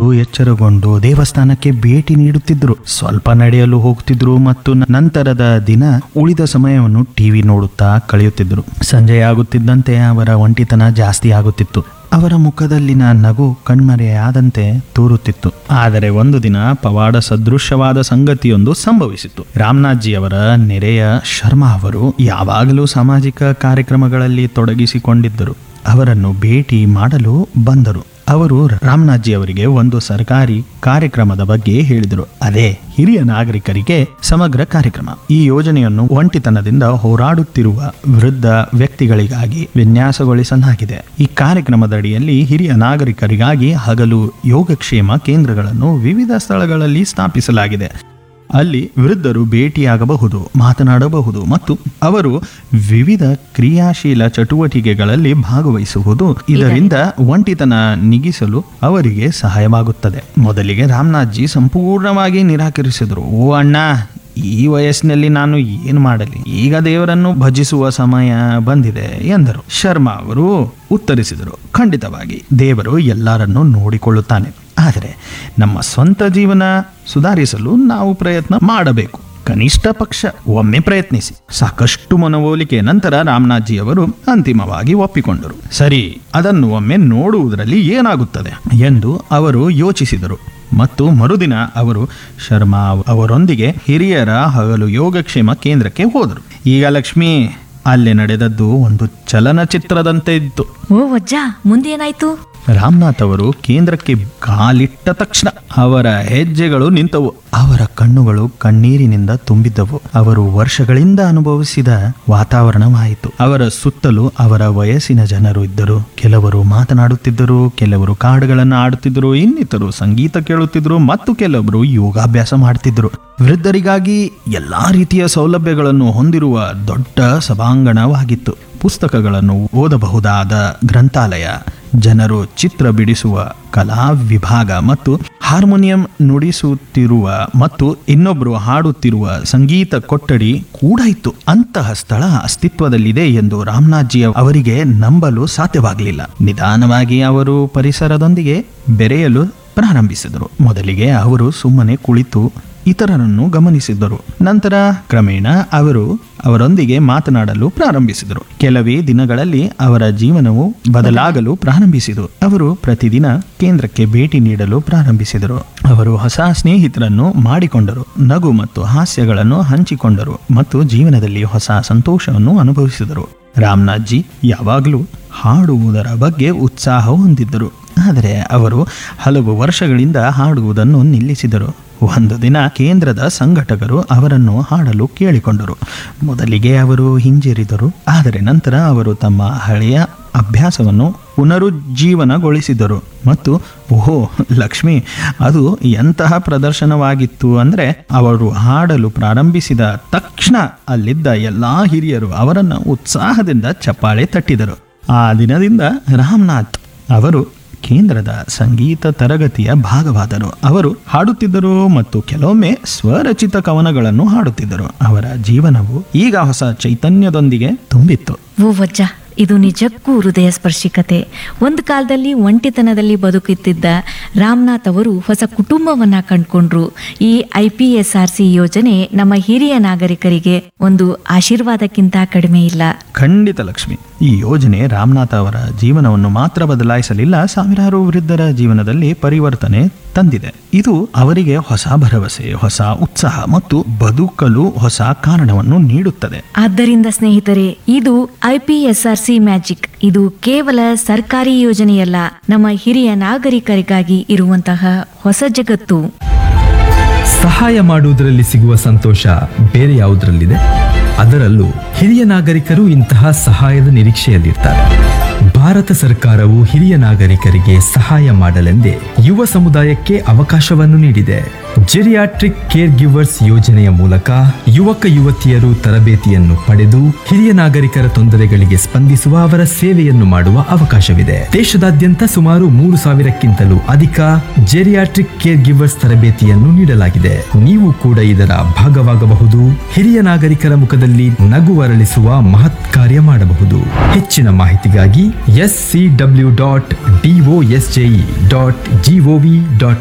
ಎಚ್ಚರಗೊಂಡು ದೇವಸ್ಥಾನಕ್ಕೆ ಭೇಟಿ ನೀಡುತ್ತಿದ್ದರು ಸ್ವಲ್ಪ ನಡೆಯಲು ಹೋಗುತ್ತಿದ್ರು ಮತ್ತು ನ- ನಂತರದ ದಿನ ಉಳಿದ ಸಮಯವನ್ನು ಟಿವಿ ನೋಡುತ್ತಾ ಕಳೆಯುತ್ತಿದ್ದರು ಸಂಜೆಯಾಗುತ್ತಿದ್ದಂತೆ ಅವರ ಒಂಟಿತನ ಜಾಸ್ತಿ ಆಗುತ್ತಿತ್ತು ಅವರ ಮುಖದಲ್ಲಿನ ನಗು ಕಣ್ಮರೆಯಾದಂತೆ ತೋರುತ್ತಿತ್ತು ಆದರೆ ಒಂದು ದಿನ ಪವಾಡ ಸದೃಶವಾದ ಸಂಗತಿಯೊಂದು ಸಂಭವಿಸಿತು ರಾಮನಾಥ್ಜಿಯವರ ನೆರೆಯ ಶರ್ಮಾ ಅವರು ಯಾವಾಗಲೂ ಸಾಮಾಜಿಕ ಕಾರ್ಯಕ್ರಮಗಳಲ್ಲಿ ತೊಡಗಿಸಿಕೊಂಡಿದ್ದರು ಅವರನ್ನು ಭೇಟಿ ಮಾಡಲು ಬಂದರು ಅವರು ರಾಮನಾಥ್ಜಿ ಅವರಿಗೆ ಒಂದು ಸರ್ಕಾರಿ ಕಾರ್ಯಕ್ರಮದ ಬಗ್ಗೆ ಹೇಳಿದರು ಅದೇ ಹಿರಿಯ ನಾಗರಿಕರಿಗೆ ಸಮಗ್ರ ಕಾರ್ಯಕ್ರಮ ಈ ಯೋಜನೆಯನ್ನು ಒಂಟಿತನದಿಂದ ಹೋರಾಡುತ್ತಿರುವ ವೃದ್ಧ ವ್ಯಕ್ತಿಗಳಿಗಾಗಿ ವಿನ್ಯಾಸಗೊಳಿಸಲಾಗಿದೆ ಈ ಕಾರ್ಯಕ್ರಮದಡಿಯಲ್ಲಿ ಹಿರಿಯ ನಾಗರಿಕರಿಗಾಗಿ ಹಗಲು ಯೋಗಕ್ಷೇಮ ಕೇಂದ್ರಗಳನ್ನು ವಿವಿಧ ಸ್ಥಳಗಳಲ್ಲಿ ಸ್ಥಾಪಿಸಲಾಗಿದೆ ಅಲ್ಲಿ ವೃದ್ಧರು ಭೇಟಿಯಾಗಬಹುದು ಮಾತನಾಡಬಹುದು ಮತ್ತು ಅವರು ವಿವಿಧ ಕ್ರಿಯಾಶೀಲ ಚಟುವಟಿಕೆಗಳಲ್ಲಿ ಭಾಗವಹಿಸುವುದು ಇದರಿಂದ ಒಂಟಿತನ ನಿಗಿಸಲು ಅವರಿಗೆ ಸಹಾಯವಾಗುತ್ತದೆ ಮೊದಲಿಗೆ ರಾಮನಾಥ್ಜಿ ಸಂಪೂರ್ಣವಾಗಿ ನಿರಾಕರಿಸಿದರು ಓ ಅಣ್ಣ ಈ ವಯಸ್ಸಿನಲ್ಲಿ ನಾನು ಏನು ಮಾಡಲಿ ಈಗ ದೇವರನ್ನು ಭಜಿಸುವ ಸಮಯ ಬಂದಿದೆ ಎಂದರು ಶರ್ಮಾ ಅವರು ಉತ್ತರಿಸಿದರು ಖಂಡಿತವಾಗಿ ದೇವರು ಎಲ್ಲರನ್ನೂ ನೋಡಿಕೊಳ್ಳುತ್ತಾನೆ ಆದರೆ ನಮ್ಮ ಸ್ವಂತ ಜೀವನ ಸುಧಾರಿಸಲು ನಾವು ಪ್ರಯತ್ನ ಮಾಡಬೇಕು ಕನಿಷ್ಠ ಪಕ್ಷ ಒಮ್ಮೆ ಪ್ರಯತ್ನಿಸಿ ಸಾಕಷ್ಟು ಮನವೊಲಿಕೆ ನಂತರ ರಾಮನಾಥ್ಜಿ ಅವರು ಅಂತಿಮವಾಗಿ ಒಪ್ಪಿಕೊಂಡರು ಸರಿ ಅದನ್ನು ಒಮ್ಮೆ ನೋಡುವುದರಲ್ಲಿ ಏನಾಗುತ್ತದೆ ಎಂದು ಅವರು ಯೋಚಿಸಿದರು ಮತ್ತು ಮರುದಿನ ಅವರು ಶರ್ಮಾ ಅವರೊಂದಿಗೆ ಹಿರಿಯರ ಹಗಲು ಯೋಗಕ್ಷೇಮ ಕೇಂದ್ರಕ್ಕೆ ಹೋದರು ಈಗ ಲಕ್ಷ್ಮಿ ಅಲ್ಲಿ ನಡೆದದ್ದು ಒಂದು ಚಲನಚಿತ್ರದಂತೆ ಇತ್ತು ಓ ಅಜ್ಜ ಮುಂದೇನಾಯ್ತು ರಾಮನಾಥ್ ಅವರು ಕೇಂದ್ರಕ್ಕೆ ಕಾಲಿಟ್ಟ ತಕ್ಷಣ ಅವರ ಹೆಜ್ಜೆಗಳು ನಿಂತವು ಅವರ ಕಣ್ಣುಗಳು ಕಣ್ಣೀರಿನಿಂದ ತುಂಬಿದ್ದವು ಅವರು ವರ್ಷಗಳಿಂದ ಅನುಭವಿಸಿದ ವಾತಾವರಣವಾಯಿತು ಅವರ ಸುತ್ತಲೂ ಅವರ ವಯಸ್ಸಿನ ಜನರು ಇದ್ದರು ಕೆಲವರು ಮಾತನಾಡುತ್ತಿದ್ದರು ಕೆಲವರು ಹಾಡುಗಳನ್ನು ಆಡುತ್ತಿದ್ದರು ಇನ್ನಿತರು ಸಂಗೀತ ಕೇಳುತ್ತಿದ್ದರು ಮತ್ತು ಕೆಲವರು ಯೋಗಾಭ್ಯಾಸ ಮಾಡುತ್ತಿದ್ದರು ವೃದ್ಧರಿಗಾಗಿ ಎಲ್ಲಾ ರೀತಿಯ ಸೌಲಭ್ಯಗಳನ್ನು ಹೊಂದಿರುವ ದೊಡ್ಡ ಸಭಾಂಗಣವಾಗಿತ್ತು ಪುಸ್ತಕಗಳನ್ನು ಓದಬಹುದಾದ ಗ್ರಂಥಾಲಯ ಜನರು ಚಿತ್ರ ಬಿಡಿಸುವ ಕಲಾ ವಿಭಾಗ ಮತ್ತು ಹಾರ್ಮೋನಿಯಂ ನುಡಿಸುತ್ತಿರುವ ಮತ್ತು ಇನ್ನೊಬ್ಬರು ಹಾಡುತ್ತಿರುವ ಸಂಗೀತ ಕೊಠಡಿ ಕೂಡ ಇತ್ತು ಅಂತಹ ಸ್ಥಳ ಅಸ್ತಿತ್ವದಲ್ಲಿದೆ ಎಂದು ರಾಮನಾಥ್ಜಿ ಅವರಿಗೆ ನಂಬಲು ಸಾಧ್ಯವಾಗಲಿಲ್ಲ ನಿಧಾನವಾಗಿ ಅವರು ಪರಿಸರದೊಂದಿಗೆ ಬೆರೆಯಲು ಪ್ರಾರಂಭಿಸಿದರು ಮೊದಲಿಗೆ ಅವರು ಸುಮ್ಮನೆ ಕುಳಿತು ಇತರರನ್ನು ಗಮನಿಸಿದರು ನಂತರ ಕ್ರಮೇಣ ಅವರು ಅವರೊಂದಿಗೆ ಮಾತನಾಡಲು ಪ್ರಾರಂಭಿಸಿದರು ಕೆಲವೇ ದಿನಗಳಲ್ಲಿ ಅವರ ಜೀವನವು ಬದಲಾಗಲು ಪ್ರಾರಂಭಿಸಿತು ಅವರು ಪ್ರತಿದಿನ ಕೇಂದ್ರಕ್ಕೆ ಭೇಟಿ ನೀಡಲು ಪ್ರಾರಂಭಿಸಿದರು ಅವರು ಹೊಸ ಸ್ನೇಹಿತರನ್ನು ಮಾಡಿಕೊಂಡರು ನಗು ಮತ್ತು ಹಾಸ್ಯಗಳನ್ನು ಹಂಚಿಕೊಂಡರು ಮತ್ತು ಜೀವನದಲ್ಲಿ ಹೊಸ ಸಂತೋಷವನ್ನು ಅನುಭವಿಸಿದರು ರಾಮನಾಥ್ಜಿ ಯಾವಾಗಲೂ ಹಾಡುವುದರ ಬಗ್ಗೆ ಉತ್ಸಾಹ ಹೊಂದಿದ್ದರು ಆದರೆ ಅವರು ಹಲವು ವರ್ಷಗಳಿಂದ ಹಾಡುವುದನ್ನು ನಿಲ್ಲಿಸಿದರು ಒಂದು ದಿನ ಕೇಂದ್ರದ ಸಂಘಟಕರು ಅವರನ್ನು ಹಾಡಲು ಕೇಳಿಕೊಂಡರು ಮೊದಲಿಗೆ ಅವರು ಹಿಂಜರಿದರು ಆದರೆ ನಂತರ ಅವರು ತಮ್ಮ ಹಳೆಯ ಅಭ್ಯಾಸವನ್ನು ಪುನರುಜ್ಜೀವನಗೊಳಿಸಿದರು ಮತ್ತು ಓಹೋ ಲಕ್ಷ್ಮಿ ಅದು ಎಂತಹ ಪ್ರದರ್ಶನವಾಗಿತ್ತು ಅಂದರೆ ಅವರು ಹಾಡಲು ಪ್ರಾರಂಭಿಸಿದ ತಕ್ಷಣ ಅಲ್ಲಿದ್ದ ಎಲ್ಲಾ ಹಿರಿಯರು ಅವರನ್ನು ಉತ್ಸಾಹದಿಂದ ಚಪ್ಪಾಳೆ ತಟ್ಟಿದರು ಆ ದಿನದಿಂದ ರಾಮನಾಥ್ ಅವರು ಕೇಂದ್ರದ ಸಂಗೀತ ತರಗತಿಯ ಭಾಗವಾದರು ಅವರು ಹಾಡುತ್ತಿದ್ದರು ಮತ್ತು ಕೆಲವೊಮ್ಮೆ ಸ್ವರಚಿತ ಕವನಗಳನ್ನು ಹಾಡುತ್ತಿದ್ದರು ಅವರ ಜೀವನವು ಈಗ ಹೊಸ ಚೈತನ್ಯದೊಂದಿಗೆ ತುಂಬಿತ್ತು ಓ ಅಜ್ಜ ಇದು ನಿಜಕ್ಕೂ ಹೃದಯ ಸ್ಪರ್ಶಿಕತೆ ಒಂದು ಕಾಲದಲ್ಲಿ ಒಂಟಿತನದಲ್ಲಿ ಬದುಕುತ್ತಿದ್ದ ರಾಮನಾಥ್ ಅವರು ಹೊಸ ಕುಟುಂಬವನ್ನ ಕಂಡ್ಕೊಂಡ್ರು ಈ I P S R C ಯೋಜನೆ ನಮ್ಮ ಹಿರಿಯ ನಾಗರಿಕರಿಗೆ ಒಂದು ಆಶೀರ್ವಾದಕ್ಕಿಂತ ಕಡಿಮೆ ಇಲ್ಲ ಖಂಡಿತ ಲಕ್ಷ್ಮಿ ಈ ಯೋಜನೆ ರಾಮನಾಥ ಅವರ ಜೀವನವನ್ನು ಮಾತ್ರ ಬದಲಾಯಿಸಲಿಲ್ಲ ಸಾವಿರಾರು ವೃದ್ಧರ ಜೀವನದಲ್ಲಿ ಪರಿವರ್ತನೆ ತಂದಿದೆ ಇದು ಅವರಿಗೆ ಹೊಸ ಭರವಸೆ ಹೊಸ ಉತ್ಸಾಹ ಮತ್ತು ಬದುಕಲು ಹೊಸ ಕಾರಣವನ್ನು ನೀಡುತ್ತದೆ ಆದ್ದರಿಂದ ಸ್ನೇಹಿತರೆ ಇದು I P S R C magic ಇದು ಕೇವಲ ಸರ್ಕಾರಿ ಯೋಜನೆಯಲ್ಲ ನಮ್ಮ ಹಿರಿಯ ನಾಗರಿಕರಿಗಾಗಿ ಇರುವಂತಹ ಹೊಸ ಜಗತ್ತು ಸಹಾಯ ಮಾಡುವುದರಲ್ಲಿ ಸಿಗುವ ಸಂತೋಷ ಬೇರೆ ಯಾವುದರಲ್ಲಿದೆ ಅದರಲ್ಲೂ ಹಿರಿಯ ನಾಗರಿಕರು ಇಂತಹ ಸಹಾಯದ ನಿರೀಕ್ಷೆಯಲ್ಲಿರ್ತಾರೆ ಭಾರತ ಸರ್ಕಾರವು ಹಿರಿಯ ನಾಗರಿಕರಿಗೆ ಸಹಾಯ ಮಾಡಲೆಂದೇ ಯುವ ಸಮುದಾಯಕ್ಕೆ ಅವಕಾಶವನ್ನು ನೀಡಿದೆ ಜೆರಿಯಾಟ್ರಿಕ್ ಕೇರ್ ಗಿವರ್ಸ್ ಯೋಜನೆಯ ಮೂಲಕ ಯುವಕ ಯುವತಿಯರು ತರಬೇತಿಯನ್ನು ಪಡೆದು ಹಿರಿಯ ನಾಗರಿಕರ ತೊಂದರೆಗಳಿಗೆ ಸ್ಪಂದಿಸುವ ಅವರ ಸೇವೆಯನ್ನು ಮಾಡುವ ಅವಕಾಶವಿದೆ ದೇಶದಾದ್ಯಂತ ಸುಮಾರು ಮೂರು ಸಾವಿರಕ್ಕಿಂತಲೂ ಅಧಿಕ ಜೆರಿಯಾಟ್ರಿಕ್ ಕೇರ್ ಗಿವರ್ಸ್ ತರಬೇತಿಯನ್ನು ನೀಡಲಾಗಿದೆ ನೀವು ಕೂಡ ಇದರ ಭಾಗವಾಗಬಹುದು ಹಿರಿಯ ನಾಗರಿಕರ ಮುಖದಲ್ಲಿ ನಗು ಅರಳಿಸುವ ಮಹತ್ ಕಾರ್ಯ ಮಾಡಬಹುದು ಹೆಚ್ಚಿನ ಮಾಹಿತಿಗಾಗಿ S C W dot DOSJE dot GOV dot